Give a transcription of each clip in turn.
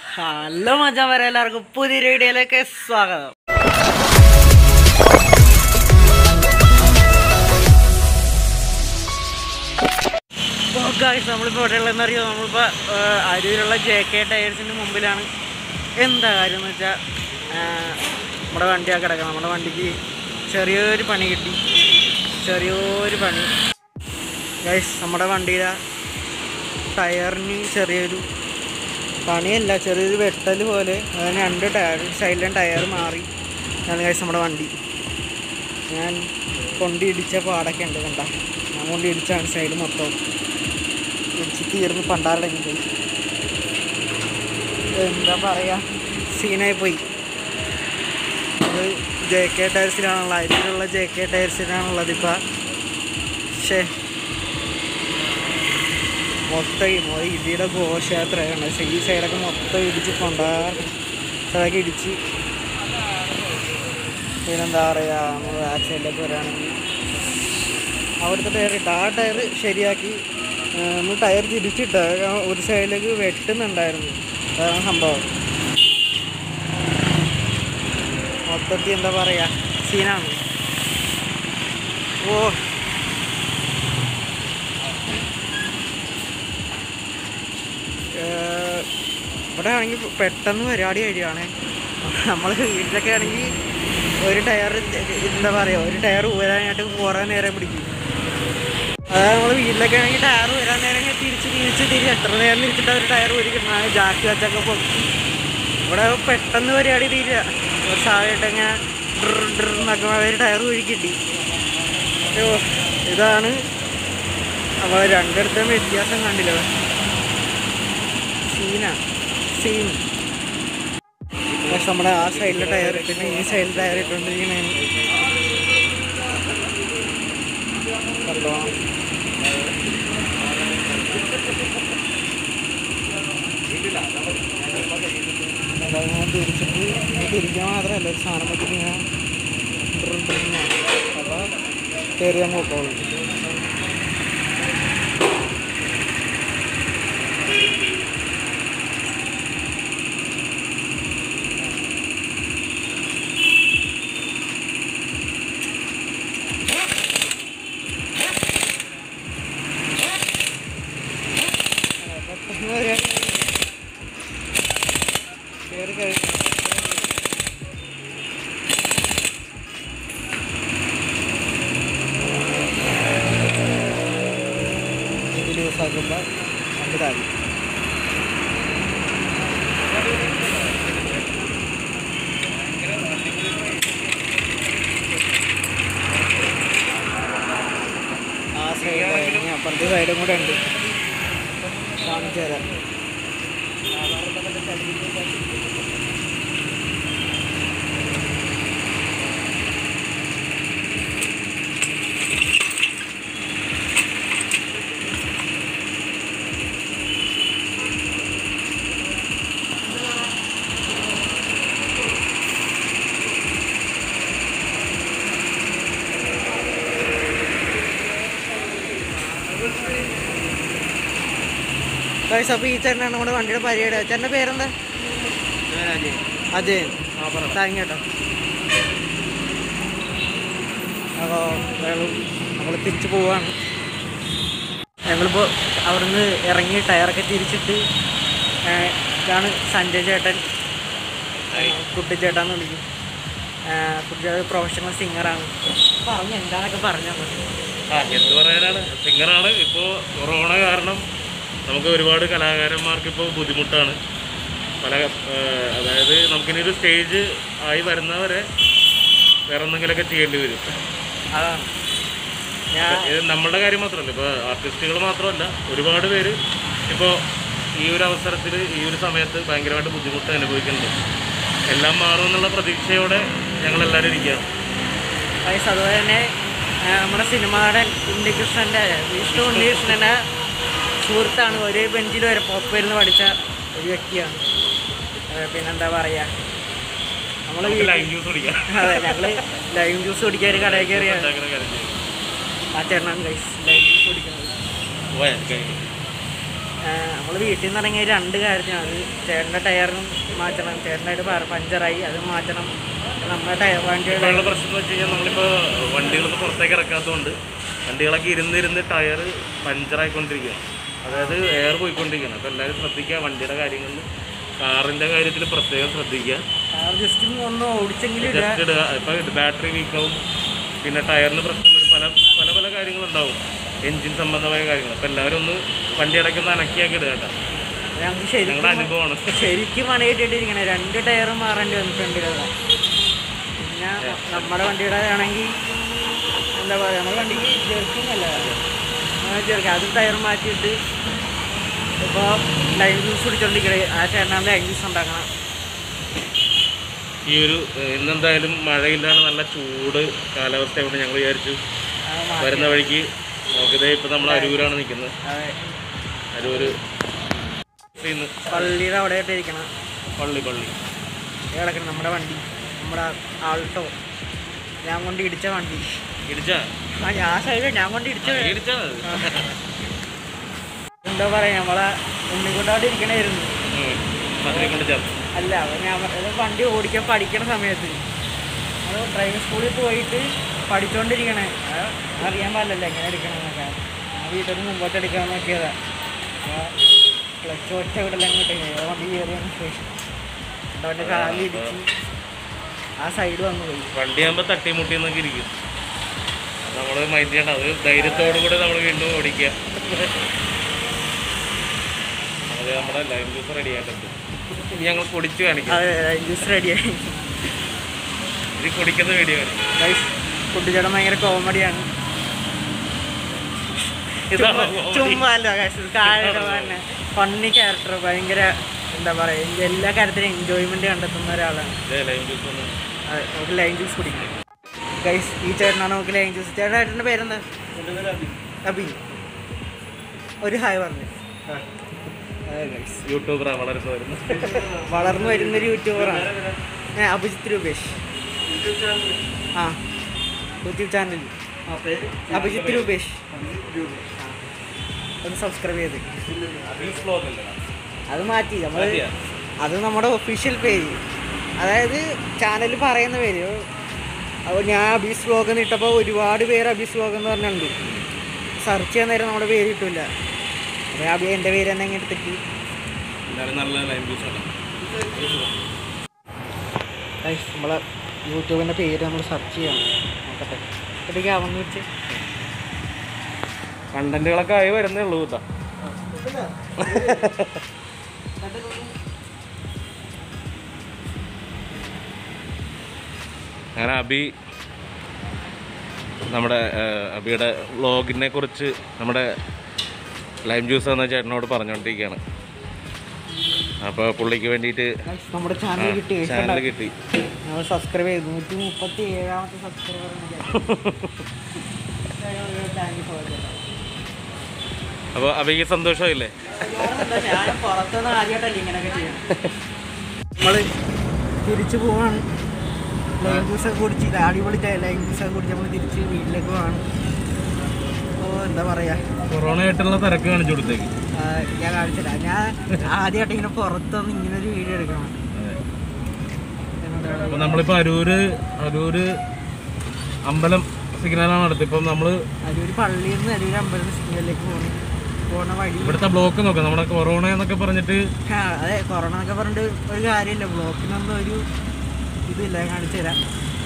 Hello മച്ചാൻ വരെ എല്ലാവർക്കും പുതിയ വീഡിയോയിലേക്ക് സ്വാഗതം ഗായ്സ് നമ്മളിപ്പോൾ എവിടെയുള്ളതെന്ന് അറിയോ നമ്മളിപ്പോൾ അരൂരിലുള്ള ജെ കെ ടയേഴ്സിൻ്റെ മുമ്പിലാണ് എന്താ കാര്യം എന്ന് വെച്ചാൽ നമ്മുടെ വണ്ടിയൊക്കെ കിടക്കണം നമ്മുടെ വണ്ടിക്ക് ചെറിയൊരു പണി കിട്ടി ചെറിയൊരു പണി ഗൈസ് നമ്മുടെ വണ്ടിയുടെ ടയറിന് ചെറിയൊരു പണിയല്ല ചെറിയൊരു വെട്ടൽ പോലെ അതിന് രണ്ട് ടയർ സൈഡിലും ടയർ മാറി ഞാൻ കഴിച്ച് നമ്മുടെ വണ്ടി ഞാൻ കൊണ്ട് ഇടിച്ച പാടൊക്കെ ഉണ്ട് കണ്ട ഞാൻ കൊണ്ട് ഇടിച്ചാണ് സൈഡ് മൊത്തം ഇടിച്ച് തീർന്ന് പണ്ടാറടങ്ങി പോയി എന്താ പറയുക സീനായി പോയി അത് ജെ കെ ടയർസിലാണുള്ളത് അതിലുള്ള ജെ കെ ടയർസിലാണുള്ളത് ഇപ്പം പക്ഷേ മൊത്തം ഈ മൊ- ഇടിയുടെ ഘോഷയാത്രയാണ് പക്ഷേ ഈ സൈഡൊക്കെ മൊത്തം ഇടിച്ച് കൊണ്ടാറും സൈഡൊക്കെ ഇടിച്ച് പിന്നെന്താ പറയുക നമ്മൾ ബാക്ക് സൈഡിലേക്ക് വരികയാണെങ്കിൽ അവിടുത്തെ ടയർ ഇട്ട് ആ ടയർ ശരിയാക്കി ആ, നമ്മൾ ടയർ തിരിച്ചിട്ട് ആ ഒരു സൈഡിലേക്ക് വെട്ടുന്നുണ്ടായിരുന്നു അതാണ് സംഭവം മൊത്തത്തിൽ എന്താ പറയുക സീനാണ് ഓ ഏഹ് ഇവിടെ ആണെങ്കിൽ പെട്ടെന്ന് പരിപാടി കഴിയുകയാണ് നമ്മൾ വീട്ടിലൊക്കെ ആണെങ്കിൽ ഒരു ടയർ എന്താ പറയുക ഒരു ടയർ ഊരാനായിട്ട് കുറേ നേരം പിടിക്കും അതായത് നമ്മൾ വീട്ടിലൊക്കെ ആണെങ്കിൽ ടയർ ഊരാൻ നേരം ഇങ്ങനെ തിരിച്ച് തിരിച്ച് തിരിച്ച് എത്ര നേരം തിരിച്ചിട്ട് ഒരു ടയർ ഊരി കിട്ടണം ജാക്കി വെച്ചൊക്കെ പൊക്കി ഇവിടെ പെട്ടെന്ന് പരിപാടി തീരുക ഒരു സാധനമായിട്ട് ഇങ്ങനെ ഡ്ര ഡ്ര എന്നൊക്കെ ഒരു ടയർ ഊരി കിട്ടി ഓ, ഇതാണ് നമ്മൾ രണ്ടിടത്തും വ്യത്യാസം കണ്ടില്ല സീനാ സീൻ പക്ഷെ നമ്മുടെ ആ സൈഡിലെ ടയർ ഇട്ടിട്ട് ഈ സൈഡിൽ ടയർ ഇട്ടുകൊണ്ടിരിക്കണേ കണ്ടോ അതായത് തിരിച്ചിട്ട് ഇങ്ങനെ തിരിക്കാൻ മാത്രമല്ല ഒരു സാധനം വെച്ചിട്ട് ഇങ്ങനെ ഡ്രിൽ ഡ്രിൽ അപ്പോൾ കയറി അങ്ങ് പോക്കോളൂ പെട്ടെന്ന് വരിക കയറി കഴി ഇത് ലൂസാക്കുമ്പോൾ വണ്ടി താഴെ ആ സൈഡ് ഇനി അപ്പുറത്തെ സൈഡും കൂടെ ഉണ്ട് കാണിച്ചു തരാം ഗൈസ് അപ്പോൾ ഈ ചേട്ടനാണ് നമ്മുടെ വണ്ടിയുടെ പരിപാടി ചേട്ടൻ്റെ പേരെന്താ അജയൻ താങ്ക് കേട്ടോ അപ്പോൾ നമ്മൾ തിരിച്ചു പോവാണ് ഞങ്ങളിപ്പോൾ അവിടുന്ന് ഇറങ്ങി ടയറൊക്കെ തിരിച്ചിട്ട് ആ, ഇതാണ് സഞ്ജയ് ചേട്ടൻ കുട്ടിച്ചേട്ടാന്ന് വിളിക്കും ആ, കുട്ടിച്ചേട്ടൻ പ്രൊഫഷണൽ സിംഗറാണ് പറഞ്ഞു എന്താണൊക്കെ പറഞ്ഞാൽ മതി ആ എന്ത് പറയാനാണ് സിംഗറാണ് ഇപ്പോൾ കൊറോണ കാരണം നമുക്ക് ഒരുപാട് കലാകാരന്മാർക്ക് ഇപ്പോൾ ബുദ്ധിമുട്ടാണ് പല ഏഹ്, അതായത് നമുക്കിനി ഒരു സ്റ്റേജ് ആയി വരുന്നവരെ വേറെ എന്തെങ്കിലുമൊക്കെ ചെയ്യേണ്ടി വരും അതാണ് ഞാൻ ഇത് നമ്മളുടെ കാര്യം മാത്രമല്ല ഇപ്പോൾ ആർട്ടിസ്റ്റുകൾ മാത്രമല്ല ഒരുപാട് പേര് ഇപ്പോൾ ഈ ഒരു അവസരത്തിൽ ഈ ഒരു സമയത്ത് ഭയങ്കരമായിട്ട് ബുദ്ധിമുട്ട് അനുഭവിക്കുന്നുണ്ട് എല്ലാം മാറുമെന്നുള്ള പ്രതീക്ഷയോടെ ഞങ്ങളെല്ലാവരും ഇരിക്കുകയാണ് വയസ്സ് അതുപോലെ തന്നെ ആ, നമ്മുടെ സിനിമ നടൻ ഉണ്ണികൃഷ്ണൻ്റെ വിഷ്ണു ഉണ്ണികൃഷ്ണൻ്റെ സുഹൃത്താണ് ഒരേ ബെഞ്ചിൽ വരെ പോപ്പരുന്ന് പഠിച്ച ഒരു വ്യക്തിയാണ് ആ, പിന്നെന്താ പറയുക നമ്മൾ നമുക്ക് ലൈവ് ന്യൂസ് കുടിക്കാം അതെ ഞങ്ങൾ ലൈം ജ്യൂസ് കുടിക്കാൻ ഒരു കടയിൽ കയറിയാണ് ഉണ്ടാക്കുന്ന കാര്യം ചെയ്യും. ആ ചേട്ടനാണ് ഗൈസ് ലൈം ജ്യൂസ് കുടിക്കുന്നത് പോയാ, കഴിഞ്ഞു. നമ്മൾ വീട്ടിൽ നിന്ന് ഇറങ്ങിയ രണ്ട് കാര്യത്തിനാണ് ചേട്ടൻ്റെ ടയറും മാറ്റണം ചേട്ടനായിട്ട് പ- പഞ്ചറായി അത് മാറ്റണം നമ്മുടെ ടയർ വണ്ടിയുടെ ഇപ്പോഴുള്ള പ്രശ്നം എന്ന് വെച്ച് കഴിഞ്ഞാൽ നമ്മളിപ്പോൾ വണ്ടികളൊന്നും പുറത്തേക്ക് ഇറക്കാത്തതുകൊണ്ട് വണ്ടികളൊക്കെ ഇരുന്നിരുന്ന് ടയർ പഞ്ചറായിക്കൊണ്ടിരിക്കുകയാണ് അതായത് എയർ പോയിക്കൊണ്ടിരിക്കുകയാണ് അപ്പോൾ എല്ലാവരും ശ്രദ്ധിക്കുക വണ്ടിയുടെ കാര്യങ്ങളിൽ കാറിൻ്റെ കാര്യത്തിൽ പ്രത്യേകം ശ്രദ്ധിക്കുക ജസ്റ്റ് ഒന്ന് ഓടിച്ചെങ്കിലും ഇല്ല ജസ്റ്റ് ഇടുക ഇപ്പോൾ ബാറ്ററി വീക്കാവും പിന്നെ ടയറിന് പ്രശ്നം വരും പല പല പല കാര്യങ്ങളുണ്ടാവും എൻജിൻ സംബന്ധമായ കാര്യങ്ങൾ അപ്പോൾ എല്ലാവരും ഒന്ന് വണ്ടി ഇടയ്ക്കൊന്ന് അനക്കിയാക്കി ഇടുക കേട്ടോ ഞങ്ങൾക്ക് ശരിക്കും ഞങ്ങളുടെ അനുഭവമാണ് ശരിക്കും പണിയിട്ടിട്ടിരിക്കണേ രണ്ട് ടയർ മാറേണ്ടി വന്നു ഫ്രണ്ടിലുള്ള പിന്നെ നമ്മുടെ വണ്ടിയുടെ ആണെങ്കിൽ എന്താ പറയുക നമ്മുടെ വണ്ടിക്ക് ജെർക്കിങ്ങല്ല ജെർക്ക് അത് ടയർ മാറ്റിയിട്ട് ഇപ്പോൾ ലൈൻ ജ്യൂസ് കുടിച്ചോണ്ടിരിക്കണേ ആ ചേട്ടനാണ് ലൈൻ ജ്യൂസ് ഉണ്ടാക്കണം ഈ ഒരു ഏഹ്, ഇന്നെന്തായാലും മഴയില്ലാതെ നല്ല ചൂട് കാലാവസ്ഥയോട് ഞങ്ങൾ വിചാരിച്ചു അത് മാറ്റി. വരുന്ന വഴിക്ക് നമുക്കിതേ ഇപ്പം നമ്മൾ അരൂരാണ് നിൽക്കുന്നത് അതെ അരൂര് ഇന്ന് പള്ളിയുടെ അവിടെ ആയിട്ട് ഇരിക്കണം പള്ളി പള്ളി കിടക്കണം നമ്മുടെ വണ്ടി നമ്മുടെ ആൾട്ടോ ഞാൻ കൊണ്ട് ഇടിച്ച വണ്ടി ഇടിച്ചാ ആ ഞാൻ സൈഡ് ഞാൻ കൊണ്ട് ഇടിച്ച ഇടിച്ചാ അത്. എന്താ പറയാ നമ്മളെ ഉണ്ണിക്കൊണ്ടവിടെ ഇരിക്കണായിരുന്നു ഉം. അതിനെ കൊണ്ട് ചേർത്ത് അല്ല അവൻ ഞാൻ പറഞ്ഞത് വണ്ടി ഓടിക്കാൻ പഠിക്കണ സമയത്ത് നമ്മൾ ഡ്രൈവിംഗ് സ്കൂളിൽ പോയിട്ട് പഠിച്ചുകൊണ്ടിരിക്കണേ അത് അറിയാൻ പാടില്ലല്ലോ എങ്ങനെ എടുക്കണമെന്നൊക്കെ ഞാൻ വീട്ടിൽ നിന്ന് മുമ്പോട്ട് എടുക്കാൻ നോക്കിയതാ അപ്പോൾ ക്ലച്ച് ഒറ്റ വിടലെല്ലാം കിട്ടി വണ്ടി കയറിയാണ് ശേഷം അവൻ്റെ കാലിൽ ഇടിച്ച് ആ സൈഡ് വന്നു പോയി വണ്ടിയാകുമ്പോൾ തട്ടിമുട്ടി എന്നൊക്കെ ഇരിക്കും നമ്മൾ മൈൻഡ് ചെയ്യണ്ട അത് ധൈര്യത്തോടു കൂടെ നമ്മൾ വീണ്ടും ഓടിക്കുക അത് നമ്മുടെ ലൈവ് ജ്യൂസ് റെഡി ആയിട്ടുണ്ട് ഇനി ഞങ്ങൾ പൊടിച്ച് കാണിക്കാം അത് ജ്യൂസ് റെഡിയായി ഇത് പൊടിക്കുന്ന വീഡിയോ കാണിക്കും ഗൈസ് കുട്ടിച്ചേട്ടൻ ഭയങ്കര കോമഡിയാണ് ഇതാണോ ചുമ്മാ അല്ല ഗൈസ് തന്നെ ഫണ്ണി ക്യാരക്ടർ ഭയങ്കര എന്താ പറയുക എല്ലാ കാര്യത്തിലും എൻജോയ്മെന്റ് കണ്ടെത്തുന്ന ഒരാളാണ് ലൈവ് ജ്യൂസ് ഒന്ന് അതെ നമുക്ക് ലൈൻ ജ്യൂസ് കുടിക്കണം ഗൈസ് ഈ ചേട്ടനാണ് നമുക്ക് ലൈൻ ജ്യൂസ് ചേട്ടൻ ഏട്ടൻ്റെ പേരെന്താ അബി ഒരു ഹായ് പറഞ്ഞു അതെ ഗൈസ് യൂട്യൂബറാണ് വളരെ വരുന്നു വളർന്നു വരുന്നൊരു യൂട്യൂബറാണ് ഞാൻ അഭിജിത്ത് രൂപേഷ് ആ യൂട്യൂബ് ചാനൽ അഭിജിത്ത് രൂപേഷ് ഒന്ന് സബ്സ്ക്രൈബ് ചെയ്ത് അത് മാറ്റി നമ്മൾ മാറ്റിയാ? അത് നമ്മുടെ ഒഫീഷ്യൽ പേര് അതായത് ചാനൽ പറയുന്ന പേര് അപ്പോൾ ഞാൻ അബീസ് വ്ലോഗ് എന്ന് ഇട്ടപ്പോൾ ഒരുപാട് പേര് അബീസ് വ്ലോഗ് എന്ന് പറഞ്ഞിട്ടുണ്ട് സെർച്ച് ചെയ്യാൻ നേരം നമ്മുടെ പേര് കിട്ടില്ല അപ്പോൾ അബി എൻ്റെ പേര് തന്നെ ഇങ്ങനെ എടുത്തിട്ട് എന്തായാലും നല്ല ലൈവ് ജ്യൂസ് ആണ് ഗൈസ് നമ്മളെ യൂട്യൂബിൻ്റെ പേര് നമ്മൾ സെർച്ച് ചെയ്യണം നോക്കട്ടെ ഇടയ്ക്ക് അവന്ന് വെച്ച് കണ്ടന്റുകളൊക്കെ ആയി വരുന്നേ ഉള്ളൂ കേട്ടോ അങ്ങനെ അബി നമ്മുടെ ഏഹ്, അബിയുടെ വ്ളോഗിനെ കുറിച്ച് നമ്മുടെ ലൈം ജ്യൂസ് എന്ന ചേട്ടനോട് പറഞ്ഞുകൊണ്ടിരിക്കുകയാണ് അപ്പോൾ പുള്ളിക്ക് വേണ്ടിയിട്ട് Guys, നമ്മുടെ ചാനൽ കിട്ടി ചാനൽ കിട്ടി നമ്മൾ സബ്സ്ക്രൈബ് ചെയ്തു നൂറ്റി മുപ്പത്തി ഏഴാമത്തെ സബ്സ്ക്രൈബർ താങ്ക് യു ഫോർ അപ്പോൾ അബിക്ക് സന്തോഷമായില്ലേ ഞാൻ പുറത്തുനിന്ന് ആദ്യമായിട്ടല്ലേ ഇങ്ങനെയൊക്കെ ചെയ്യണം നമ്മൾ തിരിച്ചു പോവാണ് ലൈം ജ്യൂസൊക്കെ കുടിച്ച് ഇത് അടിപൊളി ലൈം ജ്യൂസൊക്കെ കുടിച്ച് നമ്മൾ തിരിച്ച് വീട്ടിലേക്ക് പോവാണ് അപ്പോൾ എന്താ പറയുക കൊറോണ ആയിട്ടുള്ള തിരക്ക് കാണിച്ചു കൊടുത്തേക്ക് ആ, ഞാൻ കാണിച്ചില്ല ഞാൻ ആദ്യമായിട്ട് ഇങ്ങനെ പുറത്തുനിന്ന് ഇങ്ങനെ ഒരു വീഡിയോ എടുക്കണം എന്താ അപ്പോൾ പറയുക നമ്മളിപ്പോൾ അരൂര് അരൂര് അമ്പലം സിഗ്നലാണ് അടുത്ത് ഇപ്പം നമ്മൾ അതൊരു പള്ളിയിൽ നിന്ന് അതൊരു അമ്പലത്തിൽ സിഗ്നലിലേക്ക് പോകണം പോണ വഴി ഇവിടുത്തെ ബ്ലോക്ക് നോക്കാം നമ്മുടെ കൊറോണ എന്നൊക്കെ പറഞ്ഞിട്ട് ആ, അതെ കൊറോണ എന്നൊക്കെ പറഞ്ഞിട്ട് ഒരു കാര്യമില്ല ബ്ലോക്കിനൊന്നും ഒരു ഇതില്ല ഞാൻ കാണിച്ചു തരാം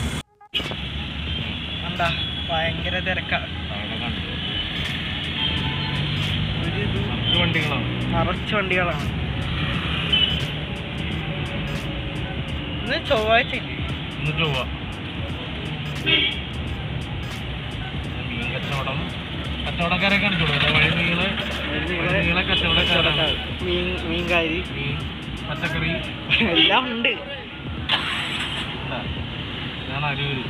കണ്ടാ ഭയങ്കര തിരക്കാണ് ഒരു ഇത് മറ്റു വണ്ടികളാണ് നിറച്ച് വണ്ടികളാണ് ഇന്ന് ചൊവ്വാഴ്ച ഇല്ലേ ഇന്ന് ചൊവ്വ മീൻ കച്ചവടം കച്ചവടക്കാരെ കാണിച്ചു കൊടുക്കാം വഴി നീളെ വഴി നീളെ കച്ചവടക്കാരാണ് മീൻ മീൻകാരി മീൻ പച്ചക്കറി എല്ലാം ഉണ്ട് ഇതാ. ഇതാണ് അരൂര്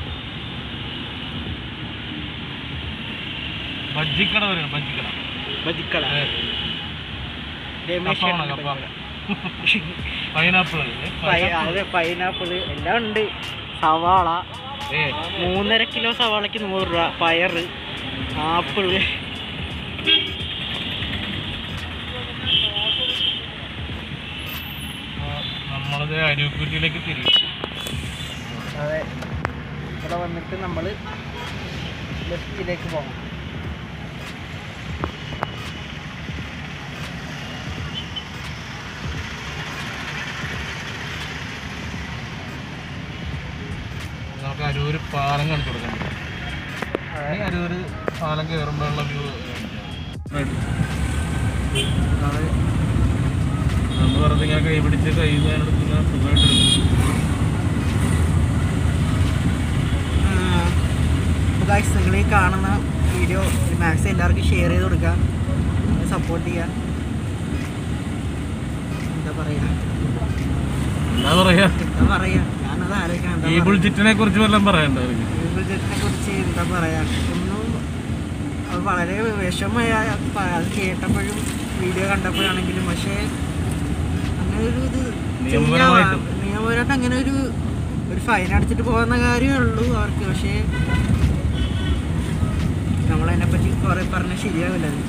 ബജ്ജിക്കട വരുന്നത് ബജ്ജിക്കട ബജിക്കള ഏ, രമേശ് കപ്പ വേണോ, കപ്പ? പൈനാപ്പിൾ പൈ- അതെ പൈനാപ്പിള് എല്ലാം ഉണ്ട് സവാള ഏ മൂന്നര കിലോ സവാളക്ക് നൂറ് രൂപ പയറ് ആപ്പിള് നമ്മളത് അരൂക്കുറ്റിയിലേക്ക് തിരിയും അതെ ഇവിടെ വന്നിട്ട് നമ്മൾ ലെഫ്റ്റിലേക്ക് പോകണം നമുക്ക് അരൂര് പാലം കാണിച്ചു കൊടുക്കാൻ അതെ ഈ അരൂര് പാലം കയറുമ്പോഴുള്ള വ്യൂ അതെ നമ്മൾ വെറുതെ ഇങ്ങനെ കൈ പിടിച്ച് കൈ എടുക്കുന്ന സുഖമായിട്ട് ഗൈസ് നിങ്ങൾ ഈ കാണുന്ന വീഡിയോ മാക്സിമം എല്ലാവർക്കും ഷെയർ ചെയ്ത് കൊടുക്കുക സപ്പോർട്ട് ചെയ്യുക എന്താ പറയുക എന്താ പറയാ എന്താ പറയുക ഞാനത് ആലോചിക്കാൻ എന്താ ഈ ബുൾജിറ്റിനെ കുറിച്ച് വല്ലതും പറയണ്ട അവർക്ക് ജെറ്റിനെ കുറിച്ച് എന്താ പറയാ ഒന്നും അത് വളരെ വിഷമമായ പ- അത് കേട്ടപ്പോഴും വീഡിയോ കണ്ടപ്പോഴാണെങ്കിലും പക്ഷേ അങ്ങനെ ഒരു ഇത് നിയമപരമായിട്ടും. ചെയ്യാൻ- നിയമപരമായിട്ട് അങ്ങനെ ഒരു ഒരു ഫൈൻ അടിച്ചിട്ട് പോകുന്ന കാര്യമേ ഉള്ളൂ അവർക്ക് പക്ഷേ നമ്മളതിനെ പറ്റി കുറെ പറഞ്ഞാൽ ശരിയാവില്ല അത്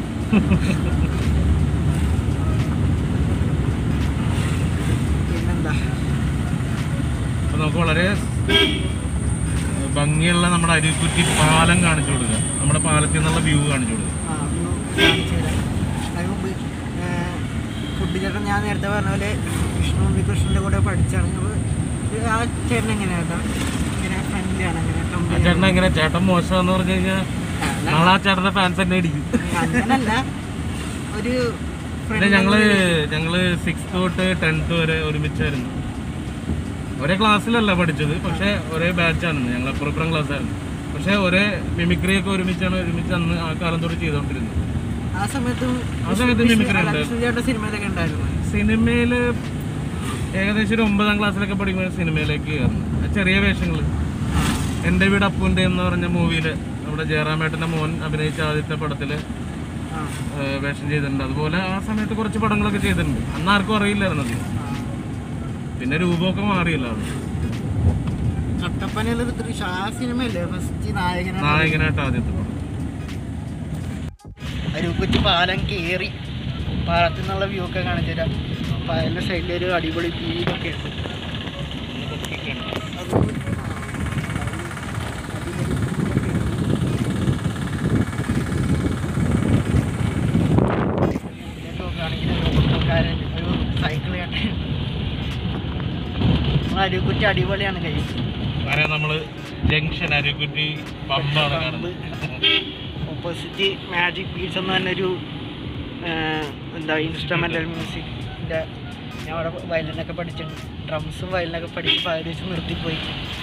പിന്നെന്താ അപ്പൊ നമുക്ക് വളരെ ഭംഗിയുള്ള നമ്മുടെ അരുക്കുറ്റി പാലം കാണിച്ചു കൊടുക്കുക നമ്മുടെ പാലത്തിൽ നിന്നുള്ള വ്യൂ കാണിച്ചു കൊടുക്കുക ആ ഒന്ന് കാണിച്ചു തരാം അതിന് മുമ്പ് ഫുഡ് ചേട്ടൻ ഞാൻ നേരത്തെ പറഞ്ഞ പോലെ വിഷ്ണു ഉണ്ണികൃഷ്ണൻ്റെ കൂടെ പഠിച്ചാണ് അപ്പോൾ ഇത് ആ ചേട്ടൻ എങ്ങനെയാ കേട്ടോ ഇങ്ങനെ ഫ്രണ്ട്ലിയാണ് അങ്ങനെ ആ company ചേട്ടൻ എങ്ങനെ ചേട്ടൻ മോശമെന്ന് പറഞ്ഞു കഴിഞ്ഞാൽ അല്ല, നാളെ ആ ചേട്ടന്റെ ഫാൻസ് തന്നെ അടിക്കും അങ്ങനല്ല ഒരു പിന്നെ friend ഞങ്ങള് എന്ന രീതിയിൽ. ഞങ്ങള് സിക്സ് തൊട്ട് ടെൻത്ത് വരെ ഒരുമിച്ചായിരുന്നു ഒരേ ക്ലാസ്സിലല്ല പഠിച്ചത് പക്ഷേ ഒരേ ബാച്ചാണ് ഞങ്ങൾ അപ്പുറപ്പുറം ക്ലാസ് ആയിരുന്നു പക്ഷേ ഒരേ മിമിക്രി ഒക്കെ ഒരുമിച്ചാണ് ഒരുമിച്ച് അന്ന് ആ കാലം തൊട്ട് ചെയ്തുകൊണ്ടിരുന്നത് ആ സമയത്തും ആ സമയത്ത് വിഷ്ണു- mimicry അല്ല, ഉണ്ട്. വിഷ്ണു ചേട്ടൻ സിനിമയിലൊക്കെ ഉണ്ടായിരുന്നു സിനിമയില് ഏകദേശം ഒരു ഒമ്പതാം ക്ലാസ്സിലൊക്കെ പഠിക്കുമ്പോൾ സിനിമയിലേക്ക് കയറുന്നു ആ ചെറിയ വേഷങ്ങൾ എൻ്റെ വീട് അപ്പൂൻ്റെ എന്ന് പറഞ്ഞ മൂവിയിൽ നമ്മുടെ ജയറാമേട്ടൻ്റെ മോൻ അഭിനയിച്ച ആദ്യത്തെ പടത്തിൽ ആ വേഷം ചെയ്തിട്ടുണ്ട് അതുപോലെ ആ സമയത്ത് കുറച്ച് പടങ്ങളൊക്കെ ചെയ്തിട്ടുണ്ട് അന്ന് ആർക്കും അറിയില്ലായിരുന്നു അത് ആ. പിന്നെ രൂപമൊക്കെ മാറിയല്ലോ അത് കട്ടപ്പനയിലൊരു തൃശ ആ സിനിമയല്ലേ ഫസ്റ്റ് നായകനാണ് നായകനായിട്ട് ആദ്യത്തെ പടം അരുക്കുറ്റി പാലം കയറി പാലത്തിൽ നിന്നുള്ള വ്യൂ ഒക്കെ കാണിച്ചു തരാം പാലത്തിന്റെ സൈഡിൽ ഒരു അടിപൊളി വീടൊക്കെ ഉണ്ട് ഒരു സൈക്കിൾ അരുക്കുറ്റി അടിപൊളിയാണ് കഴിയും കാരണം നമ്മള് ജംഗ്ഷൻ അരുക്കുറ്റി പമ്പാണ് കാണുന്നത് ഓപ്പോസിറ്റ് മാജിക് ബീറ്റ്സ് എന്ന് പറഞ്ഞൊരു ആ, എന്താ ഇൻസ്ട്രുമെൻ്റൽ മ്യൂസിക്കിൻ്റെ ഞാൻ അവിടെ വയലിനൊക്കെ പഠിച്ചിട്ടുണ്ട് ഡ്രംസും വയലിനൊക്കെ പഠിച്ച് പകുതി വെച്ച് നിർത്തിപ്പോയി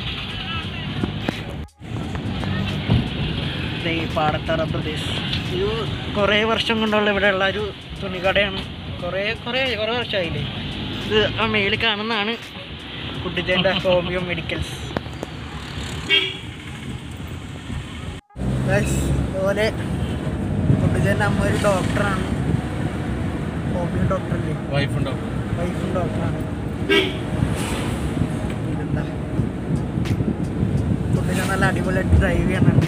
ദേ ഈ പാടത്തറ പ്രദേശ് ഇത് കുറേ വർഷം കൊണ്ടുള്ള ഇവിടെയുള്ള ഒരു തുണിക്കടയാണ് കുറേ കുറേ കുറേ വർഷമായില്ലേ ഇത് ആ മേളിൽ കാണുന്നതാണ് കുട്ടിച്ചേൻ്റെ ഹോമിയോ മെഡിക്കൽസ് അതുപോലെ കുട്ടിച്ചേൻ്റെ അമ്മ ഒരു ഡോക്ടറാണ് ഹോമിയോ ഡോക്ടറല്ലേ വൈഫ് ഉണ്ടാവും വൈഫും ഡോക്ടറാണ് പിന്നെന്താ കുട്ടിച്ചൻ നല്ല അടിപൊളിയായിട്ട് ഡ്രൈവ് ചെയ്യണുണ്ട്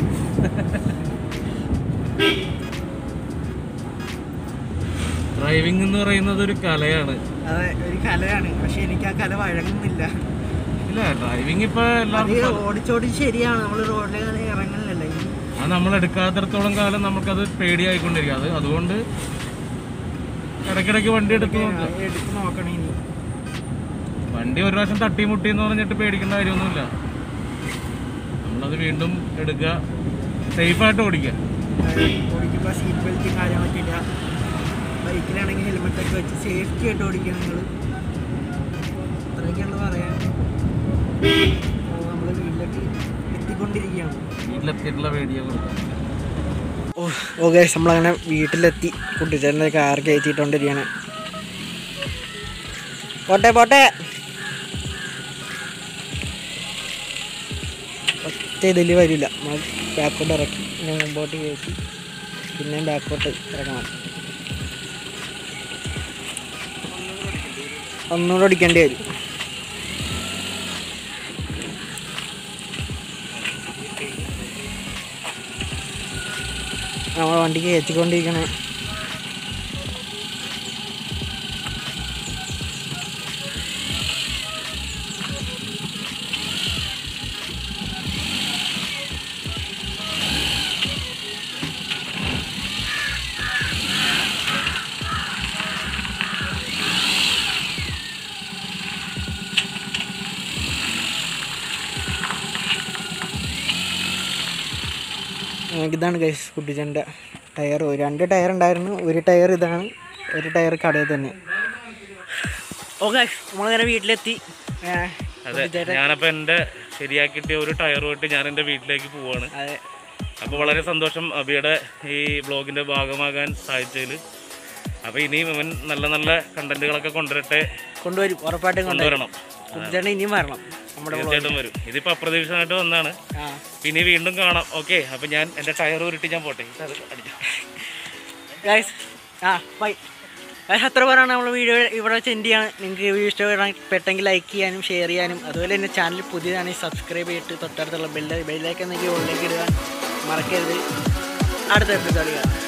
ഡ്രൈവിംഗ് എന്ന് പറയുന്നത് ഒരു കലയാണ് അതെ ഒരു കലയാണ് പക്ഷെ എനിക്ക് ആ കല വഴങ്ങുന്നില്ല ഇല്ല ഡ്രൈവിംഗ് ഇപ്പൊ അത് എല്ലാവർക്കും ഓടിച്ചോടി ശരിയാണ് നമ്മൾ റോഡിൽ ഇറങ്ങുന്നില്ലല്ലോ ഈ അത് നമ്മൾ എടുക്കാത്തിടത്തോളം കാലം നമുക്കത് പേടിയായിക്കൊണ്ടിരിക്കും അത് അതുകൊണ്ട് ഇടയ്ക്കിടയ്ക്ക് വണ്ടി എടുത്ത് നോക്കുക എടുത്ത് നോക്കണം ഇനി വണ്ടി ഒരു പ്രാവശ്യം തട്ടി മുട്ടി എന്ന് പറഞ്ഞിട്ട് പേടിക്കേണ്ട കാര്യമൊന്നുമില്ല നമ്മളത് വീണ്ടും എടുക്കുക സേഫായിട്ട് ഓടിക്കുക ഓടിക്കുമ്പോൾ സീറ്റ് ബെൽറ്റും കാര്യം പറ്റില്ല ബൈക്കിലാണെങ്കിൽ ഹെൽമെറ്റ് ഒക്കെ വെച്ച് സേഫ്റ്റി ആയിട്ട് ഓടിക്കുക നിങ്ങൾ അത്രയൊക്കെയാണ് പറയാൻ നമ്മൾ വീട്ടിലേക്ക് എത്തിക്കൊണ്ടിരിക്കുകയാണ് വീട്ടിലെത്തിയിട്ടുള്ള പേടിയെ കൊടുക്കുക ഓ ഗൈസ് നമ്മളങ്ങനെ വീട്ടിലെത്തി കുട്ടിച്ചേട്ടൻ്റെ കാർ കയറ്റിയിട്ടുണ്ടിരിക്കുകയാണ് പോട്ടെ പോട്ടെ ഒറ്റ ഇതിൽ വരില്ല നമ്മൾ ബാക്കോട്ട് ഇറക്കി പിന്നെ മുമ്പോട്ട് കയറ്റി പിന്നെ ബാക്കോട്ട് ഇറങ്ങണം ഒന്നുകൂടെ അടിക്കേണ്ടി വരും നമ്മൾ വണ്ടിക്ക് കയറ്റിക്കൊണ്ടിരിക്കണേ ആ, ഇതാണ് ഗൈസ് കുട്ടിച്ചൻ്റെ ടയർ രണ്ട് ടയർ ഉണ്ടായിരുന്നു ഒരു ടയർ ഇതാണ് ഒരു ടയർ കടയിൽ തന്നെ ഓക്കെ നമ്മളിങ്ങനെ വീട്ടിലെത്തി ഏ, അതെ ഞാനപ്പോൾ എൻ്റെ ശരിയാക്കിയിട്ട് ഒരു ടയറുമായിട്ട് ഞാൻ എൻ്റെ വീട്ടിലേക്ക് പോവാണ് അതെ അപ്പോൾ വളരെ സന്തോഷം അബിയുടെ ഈ ബ്ലോഗിൻ്റെ ഭാഗമാകാൻ സാധിച്ചതിൽ അപ്പോൾ ഇനിയും ഇവൻ നല്ല നല്ല കണ്ടന്റുകളൊക്കെ കൊണ്ടുവരട്ടെ കൊണ്ടുവരും ഉറപ്പായിട്ടും കൊണ്ടുവരും കൊണ്ടുവരണം കുട്ടിച്ചേട്ടൻ ഇനിയും വരണം നമ്മുടെ തീർച്ചയായിട്ടും വരും ഇതിപ്പോൾ അപ്രതീക്ഷിതമായിട്ട് വന്നാണ് ആ പിന്നെ വീണ്ടും കാണാം ഓക്കെ അപ്പോൾ ഞാൻ എൻ്റെ ടയർ ഉരുട്ടി ഞാൻ പോട്ടെ ഇത് അത് അടിച്ചു ഗൈസ് ആ ബൈ ഗൈസ് അത്ര പേരാണ് നമ്മൾ വീഡിയോ ഇവിടെ വെച്ച് എൻഡ് ചെയ്യാണ് നിങ്ങൾക്ക് വീഡിയോ ഇഷ്ടപ്പെട്ടെങ്കിൽ ലൈക്ക് ചെയ്യാനും ഷെയർ ചെയ്യാനും അതുപോലെ തന്നെ ചാനൽ പുതിയതാണെങ്കിൽ സബ്സ്ക്രൈബ് ചെയ്തിട്ട് തൊട്ടടുത്തുള്ള ബെല്ല് ബെല്ലേക്ക് എന്തെങ്കിലും ഉള്ളിലേക്ക് ഇടുക മറക്കരുത് അടുത്ത എപ്പിസോഡ് കാണാം